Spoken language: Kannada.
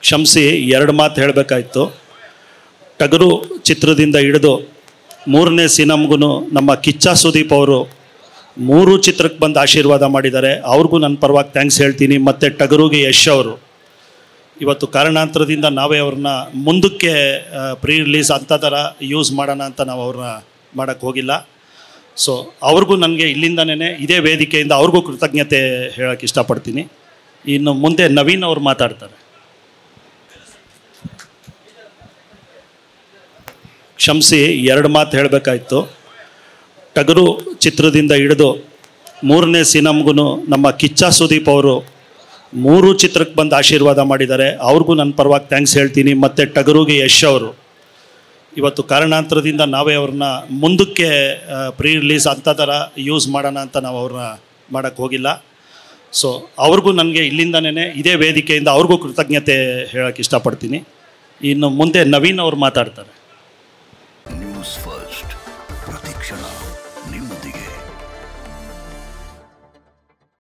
ಕ್ಷಮಿಸಿ ಎರಡು ಮಾತು ಹೇಳಬೇಕಾಯ್ತು ಟಗರು ಚಿತ್ರದಿಂದ ಹಿಡಿದು ಮೂರನೇ ಸಿನಮ್ಗೂ ನಮ್ಮ ಕಿಚ್ಚ ಸುದೀಪ್ ಅವರು ಮೂರು ಚಿತ್ರಕ್ಕೆ ಬಂದು ಆಶೀರ್ವಾದ ಮಾಡಿದ್ದಾರೆ ಅವ್ರಿಗೂ ನನ್ನ ಪರವಾಗಿ ಥ್ಯಾಂಕ್ಸ್ ಹೇಳ್ತೀನಿ ಮತ್ತು ಟಗರುಗೆ ಯಶ್ ಅವರು ಇವತ್ತು ಕಾರಣಾಂತರದಿಂದ ನಾವೇ ಅವ್ರನ್ನ ಮುಂದಕ್ಕೆ ಪ್ರೀ ರಿಲೀಸ್ ಅಂಥ ಥರ ಯೂಸ್ ಮಾಡೋಣ ಅಂತ ನಾವು ಅವ್ರನ್ನ ಮಾಡೋಕ್ಕೆ ಹೋಗಿಲ್ಲ ಸೊ ಅವ್ರಿಗೂ ನನಗೆ ಇಲ್ಲಿಂದನೇ ಇದೇ ವೇದಿಕೆಯಿಂದ ಅವ್ರಿಗೂ ಕೃತಜ್ಞತೆ ಹೇಳೋಕ್ಕೆ ಇಷ್ಟಪಡ್ತೀನಿ ಇನ್ನು ಮುಂದೆ ನವೀನ್ ಅವ್ರು ಮಾತಾಡ್ತಾರೆ ಕ್ಷಮಿಸಿ ಎರಡು ಮಾತು ಹೇಳಬೇಕಾಯ್ತು ಟಗರು ಚಿತ್ರದಿಂದ ಹಿಡಿದು ಮೂರನೇ ಸಿನಮ್ಗೂ ನಮ್ಮ ಕಿಚ್ಚ ಸುದೀಪ್ ಅವರು ಮೂರು ಚಿತ್ರಕ್ಕೆ ಬಂದು ಆಶೀರ್ವಾದ ಮಾಡಿದ್ದಾರೆ ಅವ್ರಿಗೂ ನನ್ನ ಪರವಾಗಿ ಥ್ಯಾಂಕ್ಸ್ ಹೇಳ್ತೀನಿ ಮತ್ತು ಟಗರುಗೆ ಯಶ್ ಅವರು ಇವತ್ತು ಕಾರಣಾಂತರದಿಂದ ನಾವೇ ಅವ್ರನ್ನ ಮುಂದಕ್ಕೆ ಪ್ರೀ ರಿಲೀಸ್ ಅಂಥ ಥರ ಯೂಸ್ ಮಾಡೋಣ ಅಂತ ನಾವು ಅವ್ರನ್ನ ಮಾಡೋಕ್ಕೆ ಹೋಗಿಲ್ಲ ಸೊ ಅವ್ರಿಗೂ ನನಗೆ ಇಲ್ಲಿಂದನೇ ಇದೇ ವೇದಿಕೆಯಿಂದ ಅವ್ರಿಗೂ ಕೃತಜ್ಞತೆ ಹೇಳೋಕ್ಕೆ ಇಷ್ಟಪಡ್ತೀನಿ ಇನ್ನು ಮುಂದೆ ನವೀನ್ ಅವ್ರು ಮಾತಾಡ್ತಾರೆ ನ್ಯೂಸ್ ಫಸ್ಟ್ ಪ್ರತಿಕ್ಷಣ ನಿಮ್ಮೊಂದಿಗೆ